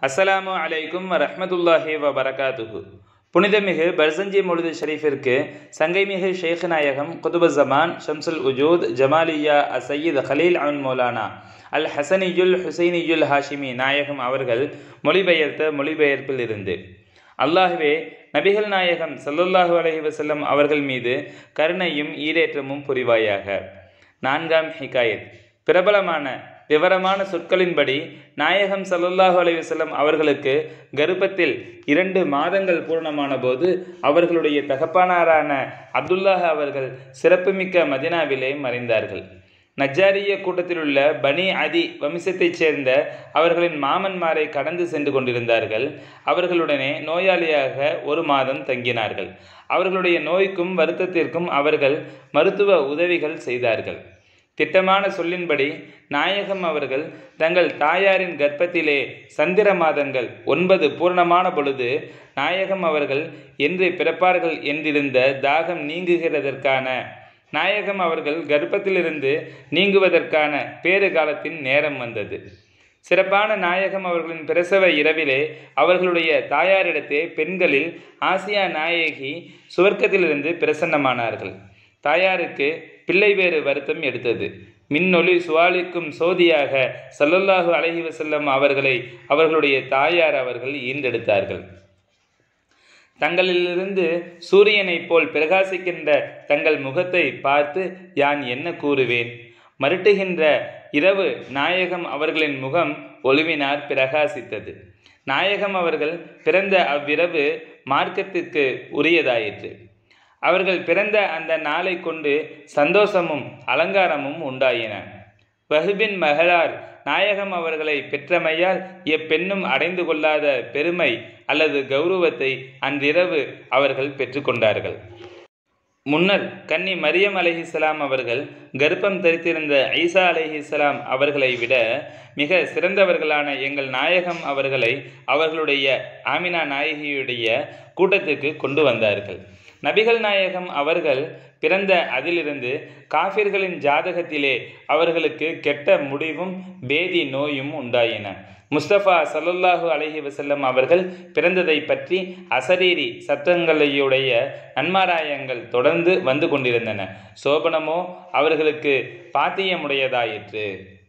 அஸ்ஸலாமு அலைக்கும் வரஹ்மத்துல்லாஹி வ பரகாத்துஹு புனிதமிகு பர்சஞ்சி முழுது ஷரீஃபிற்கு சங்கைமிகு ஷேக் நாயகம் குதுபு ஜமான் ஷம்சுல் உஜூத் ஜமாலியா அசையீத் ஹலீல் அன் மௌலானா அல் ஹசனியுல் ஹுசைனியுல் ஹாஷிமி நாயகம் அவர்கள் மொழிபெயர்த்த மொழிபெயர்ப்பில் இருந்து அல்லாஹ்வே நபிகள் நாயகம் ஸல்லல்லாஹு அலைஹி வஸல்லம் அவர்கள் மீது கருணையும் ஈரேற்றமும் புரிவாயாக நான்காம் ஹிகாயத் பிரபலமான விவரமான சொற்களின்படி நாயகம் ஸல்லல்லாஹு அலைஹி வஸல்லம் அவர்களுக்கு கர்ப்பத்தில் இரண்டு மாதங்கள் பூர்ணமான போது அவர்களுடைய தகப்பானாரான அப்துல்லாஹ் அவர்கள் சிறப்புமிக்க மதினாவிலே மறைந்தார்கள் நஜ்ஜாரிய கூட்டத்திலுள்ள பனி அதி வம்சத்தைச் சேர்ந்த அவர்களின் மாமன்மாரை கடந்து சென்று கொண்டிருந்தார்கள் அவர்களுடனே நோயாளியாக ஒரு மாதம் தங்கினார்கள் அவர்களுடைய நோய்க்கும் வருத்தத்திற்கும் அவர்கள் மருத்துவ உதவிகள் செய்தார்கள் திட்டமான சொல்லின்படி நாயகம் அவர்கள் தங்கள் தாயாரின் கர்ப்பத்திலே சந்திர மாதங்கள் ஒன்பது பூர்ணமான பொழுது நாயகம் அவர்கள் என்று பிறப்பார்கள் என்றிருந்த தாகம் நீங்குகிறதற்கான நாயகம் அவர்கள் கர்ப்பத்திலிருந்து நீங்குவதற்கான பேறு காலத்தின் நேரம் வந்தது சிறப்பான நாயகம் அவர்களின் பிரசவ இரவிலே அவர்களுடைய தாயாரிடத்தே பெண்களில் ஆசியா நாயகி சுவர்க்கத்திலிருந்து பிரசன்னமானார்கள் தாயாருக்கு பிள்ளை வேறு வருத்தம் எடுத்தது மின்னொளி சுவாலிக்கும் சோதியாக சல்லல்லாஹு அலஹி வசல்லம் அவர்களை அவர்களுடைய தாயார் அவர்கள் ஈண்டெடுத்தார்கள் தங்களிலிருந்து சூரியனைப் போல் பிரகாசிக்கின்ற தங்கள் முகத்தை பார்த்து யான் என்ன கூறுவேன் மருட்டுகின்ற இரவு நாயகம் அவர்களின் முகம் ஒளிவினார் பிரகாசித்தது நாயகம் அவர்கள் பிறந்த அவ்விரவு மார்க்கத்திற்கு உரியதாயிற்று அவர்கள் பிறந்த அந்த நாளை கொண்டு சந்தோஷமும் அலங்காரமும் உண்டாயின வஹுபின் மகளார் நாயகம் அவர்களை பெற்றமையால் எப்பெண்ணும் அடைந்து கொள்ளாத பெருமை அல்லது கௌரவத்தை அன்றிரவு அவர்கள் பெற்றுக்கொண்டார்கள் முன்னர் கன்னி மரியம் அலஹிஸ்லாம் அவர்கள் கர்ப்பம் தரித்திருந்த ஐசா அலஹிஸ்லாம் அவர்களை விட மிக சிறந்தவர்களான எங்கள் நாயகம் அவர்களை அவர்களுடைய ஆமினா நாயகியுடைய கூட்டத்திற்கு கொண்டு வந்தார்கள் நபிகள் நாயகம் அவர்கள் பிறந்த அதிலிருந்து காஃபிர்களின் ஜாதகத்திலே அவர்களுக்கு கெட்ட முடிவும் பேதி நோயும் உண்டாயின முஸ்தபா சல்லல்லாஹு அலஹி வசல்லம் அவர்கள் பிறந்ததை பற்றி அசரீரி சத்தங்களையுடைய நன்மாராயங்கள் தொடர்ந்து வந்து கொண்டிருந்தன சோபனமோ அவர்களுக்கு பாத்தியமுடையதாயிற்று